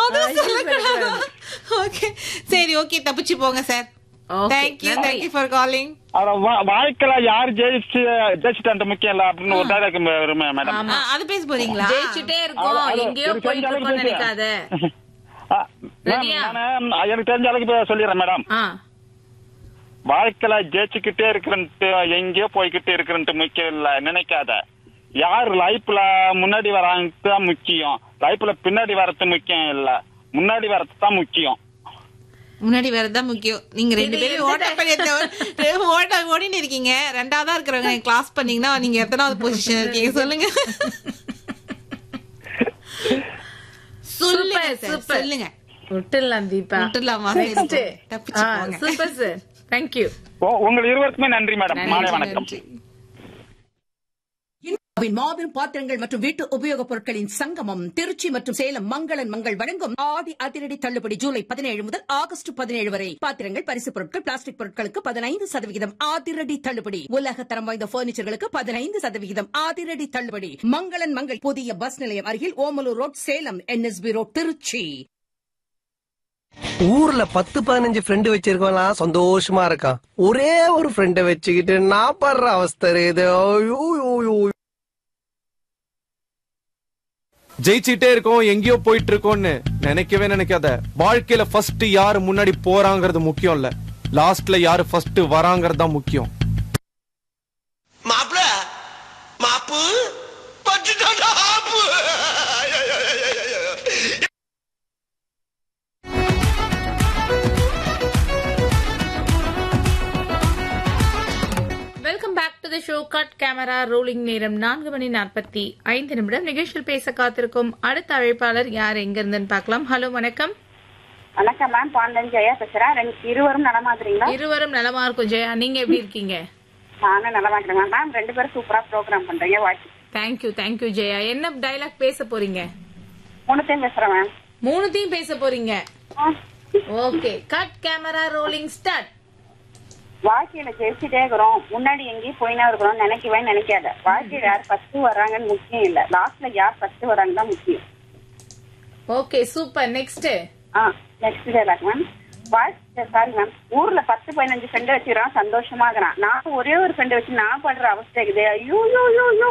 அதுவும் சொல்லக்கூடாதா ஓகே சரி ஓகே தப்பிச்சு போங்க சார் Okay, தேங்க்யூ நன்றி. தேங்க்யூ ஃபார் காலிங் அத வா- வாழ்க்கையில யார் ஜெயிச்சு ஜெயிச்சுட்டு முக்கியம் இல்ல அப்படின்னு ஒரு டைலாக் வருமே மேடம் ஆமா. அது பேச போறீங்களா ஜெயிச்சுட்டே இருக்கோம் அது- அது எங்கேயோ எனக்கு போயிட்டு தெரிஞ்ச இருக்கோம்னு அளவுக்கு நினைக்காத ஆ, மேம், ரெடியா? நானு எனக்கு தெரிஞ்ச அளவுக்கு இப்ப சொல்லிடுறேன் மேடம் ஆ வாழ்க்கையில ஜெயிச்சுக்கிட்டே இருக்கிறன்ட்டு எங்கேயோ போய்கிட்டே இருக்கிறன்ட்டு முக்கியம் இல்ல நினைக்காத யார் லைஃப்ல முன்னாடி வராங்க தான் முக்கியம் லைஃப்ல பின்னாடி வரது முக்கியம் இல்ல முன்னாடி வரது தான் முக்கியம் முன்னாடி வேறதான் முக்கியம் நீங்க ரெண்டு இது பேரும் எந்த ஓட்ட பண்ணி ஓட்ட ஓடின்னு இருக்கீங்க ரெண்டாவதா இருக்கிறவங்க கிளாஸ் பண்ணீங்கன்னா நீங்க எத்தனாவது பொசிஷன் இருக்கீங்க சொல்லுங்க சொல்லுங்க Super, sir, super. சொல்லுங்க விட்டுலாம் தீபா விட்டுடலாமா? சரி, Next. சரி. தப்பிச்சு ஆ, போங்க. சூப்பர் சார் தேங்க்யூ ஓ- உங்கள் இருவருக்குமே நன்றி மேடம் நன்றி, மாலை வணக்கம் நன்றி. இந்தியாவின் மாபெரும் பாத்திரங்கள் மற்றும் வீட்டு உபயோகப் பொருட்களின் சங்கமம் திருச்சி மற்றும் சேலம் மங்களன் மங்கள் வழங்கும் ஆடி அதிரடி தள்ளுபடி ஜூலை பதினேழு முதல் ஆகஸ்ட் பதினேழு வரை பாத்திரங்கள் பரிசு பொருட்கள் பிளாஸ்டிக் பொருட்களுக்கு பதினைந்து சதவிகிதம் அதிரடி தள்ளுபடி உலக தரம் வாய்ந்த பர்னிச்சர்களுக்கு பதினைந்து சதவிகிதம் அதிரடி தள்ளுபடி மங்களன் மங்கள் புதிய பஸ் நிலையம் அருகில் Omalur road Salem NSP road Trichy ஊர்ல பத்து பதினஞ்சு ஃப்ரெண்டு வச்சிருக்கலாம் சந்தோஷமா இருக்கான் ஒரே ஒரு ஃப்ரெண்ட வச்சுக்கிட்டு நான் படுற அவஸ்தை இது ஐயோ, ஐயோ, ஐயோ. ஜெயிச்சிட்டே இருக்கோம் எங்கேயோ போயிட்டு இருக்கோம்னு நினைக்கவே நினைக்காத வாழ்க்கையில ஃபர்ஸ்ட் யாரு முன்னாடி போறாங்கிறது முக்கியம் இல்ல லாஸ்ட்ல யாரு ஃபர்ஸ்ட் வராங்கிறது தான் முக்கியம் மாப்பிள மாப்பு பட்டுட்டாடா ஆப்பு welcome back to the show cut camera rolling நேரம் நான்கு மணி நாற்பத்தி ஐந்து நிமிடம் நிகழ்ச்சியில் பேச காத்திருக்கும் அடுத்த அழைப்பாளர் யார் எங்க இருந்துன்னு பார்க்கலாம் ஹலோ வணக்கம் வணக்கம் மேம் பாண்டன் ஜெயா பேசுறேன் ரெண்டு இருவரும் நலமாக்குறீங்களா இருவரும் நலமா இருக்கும் ஜெயா நீங்க எப்படி இருக்கீங்க நானும் நலமாக்குறேன் மேம் மேம் ரெண்டு பேரும் சூப்பரா ப்ரோக்ராம் பண்றீங்க வாழ்க்கை தேங்க்யூ தேங்க்யூ ஜெயா என்ன டைலாக் பேச போறீங்க மூணுத்தையும் பேசுறேன் மேம் மூணுத்தையும் பேச போறீங்க okay cut camera rolling start வாழ்க்கையில ஜெயிச்சுட்டே இருக்கிறோம் முன்னாடி எங்கேயும் போயினா இருக்கிறோம் நினைக்கவே நினைக்காத வாழ்க்கையில யார் ஃபர்ஸ்ட் வர்றாங்கன்னு முக்கியம் இல்ல லாஸ்ட்ல யார் ஃபர்ஸ்ட் வர்றாங்க தான் முக்கியம் okay super next ah next dialogue ma'am வாழ்க்கை சாரி மேம் ஊர்ல பத்து பதினஞ்சு ஃப்ரெண்டு வச்சுக்கிறான் சந்தோஷமா இருக்கிறான் நான் ஒரே ஒரு ஃப்ரெண்டு வச்சு நான் படுற அவஸ்தை இருக்குது ஐயோ ஐயோ ஐயோ ஐயோ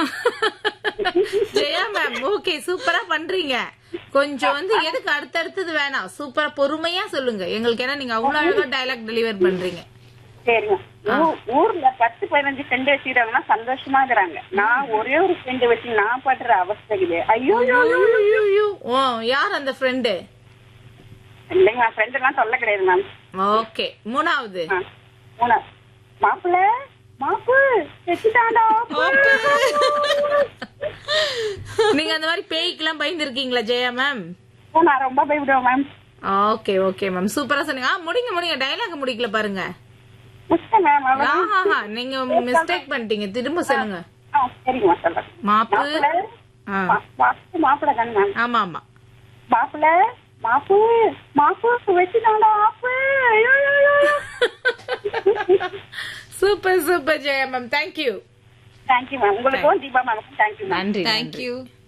ஜெயா மேம் ஓகே சூப்பரா பண்றீங்க கொஞ்சம் வந்து எதுக்கு அடுத்தடுத்தது வேணாம் சூப்பரா பொறுமையா சொல்லுங்க எங்களுக்கு ஏன்னா நீங்க அவ்வளவு அழகா டைலாக் டெலிவர் பண்றீங்க சரிங்க ஊ- ஊர்ல பத்து பதினஞ்சு ஃப்ரெண்டு வச்சுக்கிறாங்கன்னா சந்தோஷமா இருக்கிறாங்க நான் ஒரே ஒரு ஃப்ரெண்டு வச்சு நான் படுற அவஸ்தை இது ஐயோ ஐயோ, ஐயோ, ஐயோ. ஐயோ, ஓ யார் அந்த ஃப்ரெண்டு இல்லைங்க ஃப்ரெண்ட் எல்லாம் சொல்ல கிடையாது மேம் ஓகே மூணாவது மூணு மாப்பிள்ள மாப்பு வச்சுட்டாண்டா நீங்க அந்த மாதிரி பேய்க்கெல்லாம் பயந்துருக்கீங்களா ஜெயா மேம் நான் ரொம்ப பயப்படுவேன் மேம் ஓகே ஓகே மேம் சூப்பரா சொன்னீங்க ஆ முடிங்க முடிங்க டைலாக் முடிக்கல பாருங்க முடிச்சேன் மேம் ஆஹாஹா நீங்க மிஸ்டேக் பண்ணிட்டீங்க திரும்ப சொல்லுங்க சரிங்க மேம் சொல்றேன் மாப்பு மாப்பிள்ள ஆ, மாப்பிள்ள தானே மேம் ஆமா ஆமா மாப்பிள்ள மாப்பு மாப்பு வச்சுட்டாண்டா ஆப்பு ஐயோ ஐயோ, ஐயோ super super Jaya ma'am thank you thank you ma'am உங்களுக்கும் தீபா மேமுக்கும் தேங்க்யூ மேம் நன்றி தேங்க்யூ